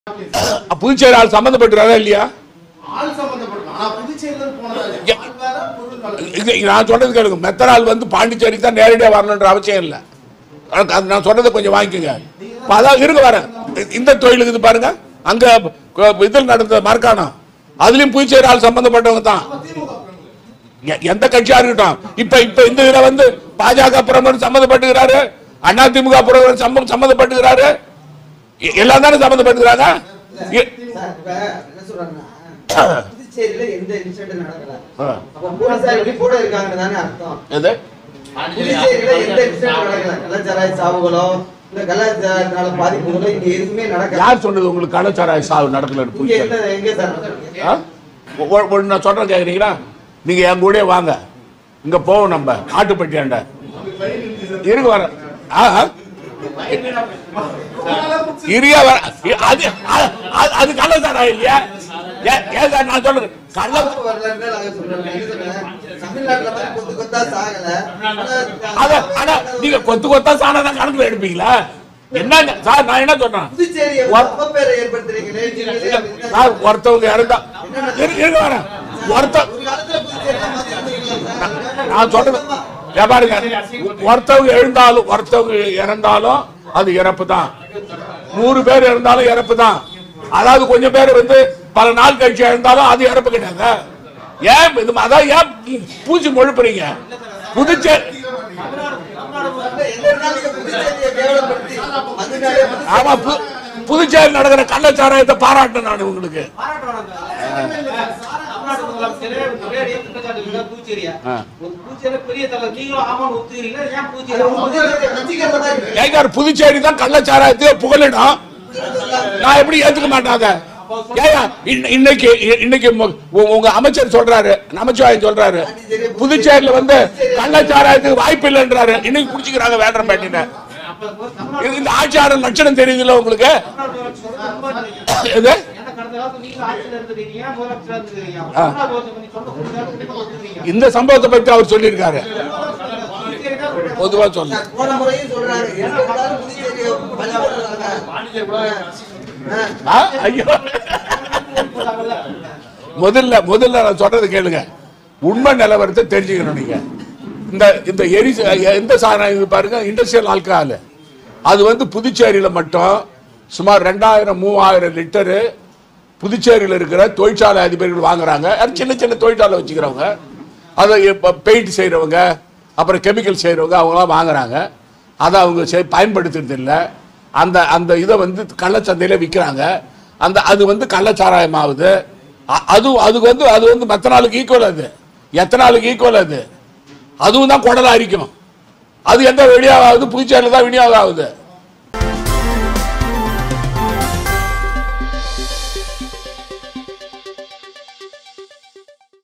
புதுச்சேரி ஆள் சம்மந்தப்பட்டிருக்காரா இல்லையா ஆள் சம்பந்தப்படும் ஆனா புதுச்சேரியில இருந்து போனதால ஏ- ஆள் வேற பொருள் வேற இது நான் சொல்றது கேளுங்க மெத்தனால் வந்து பாண்டிச்சேரி தான் நேரடியாக வரணுன்ற அவசியம் இல்லை அது- அது நான் சொன்னதை கொஞ்சம் வாங்கிக்கோங்க இப்ப அதான் இருங்க வரேன் இந்த தொழிலுக்கு இது பாருங்க அங்க க- இதில் நடந்த மரக்காணம் அதுலயும் புதுச்சேரி ஆள் சம்பந்தப்பட்டவங்க தான் எ- எந்த கட்சியா இருக்கட்டும் இப்ப இப்ப இந்த இதுல வந்து பாஜக பிரமுகர் சம்மந்தப்பட்டுக்கிறாரு அண்ணா திமுக பிரமுகர் சம்ம- சம்மந்தப்பட்டுக்கிறாரு எ- எல்லாம் தானே சம்மந்தப்பட்டுக்கிறாங்க எ- சார், இப்ப என்ன சொல்றாங்கன்னா, புதுச்சேரியில எந்த இன்சிடென்ட் நடக்கல ஆ. அப்ப போலீசார் எப்படி கூட இருக்காங்கன்னு தானே அர்த்தம் எது புதுச்சேரியில எந்த இன்சிடென்ட் நடக்கல கள்ளச்சாராய சாவுகளோ இல்ல கலாச்சாரத்தினால பாதிப்புகளோ இங்க எதுவுமே நடக்கல யார் சொன்னது உங்களுக்கு கலாச்சார சாவு நடக்கலன்னு இங்க புதுச்சேரி என்ன எங்க சார் நடக்குது? ஆ? ஒ- ஒ- நான் சொல்றேன் கேக்குறீங்களா நீங்க என் கூட வாங்க இங்க போவோம் நம்ம ஆட்டுப்பட்டியாண்ட இருங்க வர இரியா வர அது அது- அது- அது கள்ளச்சாரா இல்லையா ஏன் ஏன் சார் நான் சொல்றேன் கள்ள சாவு வரலன்னு நாங்க சொல்றோம். என்ன சொல்றேன்? தமிழ்நாட்டுல மாதிரி கொத்து கொத்தா சாகல அத ஆனா நீங்க கொத்து கொத்தா சாணம் கணக்குல எடுப்பீங்களா என்னங்க சார் நான் என்ன சொன்னேன் புதுச்சேரியை ஒரு- அவப்பேரை ஏற்படுத்துறீங்களே நீங்களே அப்படின்னா- சார் ஒருத்தவங்க இறந்தா இரு- இருங்க வரேன் ஒருத்த ஒரு காலத்துல புதுச்சேரியை மாத்திருந்தீங்களா சார்? நான் சொல்றது இங்க பாருங்க ஒருத்தவங்க எழுந்தாலும் ஒருத்தவங்க இறந்தாலும் அது இறப்பு தான் நூறு பேர் இறந்தாலும் இறப்பு தான் அதாவது கொஞ்சம் பேர் வந்து பல நாள் கழிச்சு இறந்தாலும் அது இறப்பு கிடையாது ஏன் இது அதான் ஏன் பூச்சி முழுப்புறீங்க புதுச்சேரி எந்த நாளைக்கு புதுச்சேரியை கேவலப்படுத்தி அதனாலே ஆமா பு- புதுச்சேரி நடக்கிற கள்ளச்சாராயத்தை பாராட்டணும் நான் உங்களுக்கு தமிழ்நாட்டு முதலமைச்சர் ஒரேடியா குற்றச்சாட்டு இல்ல பூச்சேரியா ஆ. ஒரு பூச்சேரி பெரிய தலைவர் நீங்களும் ஆமான்னு ஒத்துக்கிறீங்களா ஏன் அது பூச்சேரி உங்க புதுச்சேரியை வச்சுக்கிறதா இருக்கு. ஏங்க புதுச்சேரி தான் கள்ளச்சாராயத்தை புகழிடும் நான் எப்படி ஏத்துக்க மாட்டேன் அதை ஏங்க, இன்ன- இன்னைக்கு இன்னைக்கு மு- உ- உங்க அமைச்சர் சொல்றாரு நமச்சிவாயம் சொல்றாரு புதுச்சேரியில வந்து கள்ளச்சாராயத்துக்கு வாய்ப்பு இல்லைன்றாரு இன்னைக்கு புடிச்சுக்கிறாங்க வேண்டம்பேட்டின அப்ப தமிழ்நாடு இந்த ஆட்சியாளர் லட்சணம் தெரியுதுல்ல உங்களுக்கு தமிழ்நாடு முதலமைச்சர் ரொம்ப எது ஏன்னா கடந்த காலத்துல நீங்க ஆட்சியில இருந்திருக்கீங்க முதலமைச்சரா இருந்திருக்கீங்க ஆ. தமிழ்நாடு முதலமைச்சர் பண்ணி சொந்த புரிஞ்சாலும் கண்டிப்பா ஒத்துக்கிறீங்க இந்த சம்பவத்தை பத்தி அவர் சொல்லியிருக்காரு புதுச்சேரி தான் ஒரு பொதுவா சொல்ல சார், போன முறையும் சொல்றாங்க எங்க இருந்தாலும் புதுச்சேரியை பழி போடுறாங்க. ஆ. ஆ? ஐயோ முதல்ல முதல்ல நான் சொல்றது கேளுங்க உண்மை நிலவரத்தை தெரிஞ்சுக்கணும் நீங்க இந்த இந்த எரி எந்த சாதனம் இது பாருங்க இண்டஸ்ட்ரியல் ஆல்கஹால் அது வந்து புதுச்சேரியில மட்டும் சுமார் ரெண்டாயிரம் மூவாயிரம் லிட்டரு புதுச்சேரியில் இருக்கிற தொழிற்சாலை அதிபர்கள் வாங்குறாங்க அது சின்ன சின்ன தொழிற்சாலை வச்சுக்கிறவங்க அதை பெயிண்ட் செய்கிறவங்க அப்புறம் கெமிக்கல் செய்கிறவங்க அவங்களாம் வாங்குறாங்க அதை அவங்க செய்- பயன்படுத்துறது இல்லை அந்த அந்த இதை வந்து கள்ளச்சந்தையில் விற்கிறாங்க அந்த அது வந்து கள்ளச்சாராயம் ஆகுது அ- அது அதுக்கு வந்து அது வந்து மெத்தனாலுக்கு ஈக்குவல் அது எத்தனாலுக்கு ஈக்குவல் அது அதுவும் தான் குடலை அரிக்கும் அது எந்த விநியோகம் ஆகுது புதுச்சேரியில் தான் விநியோகம் ஆகுது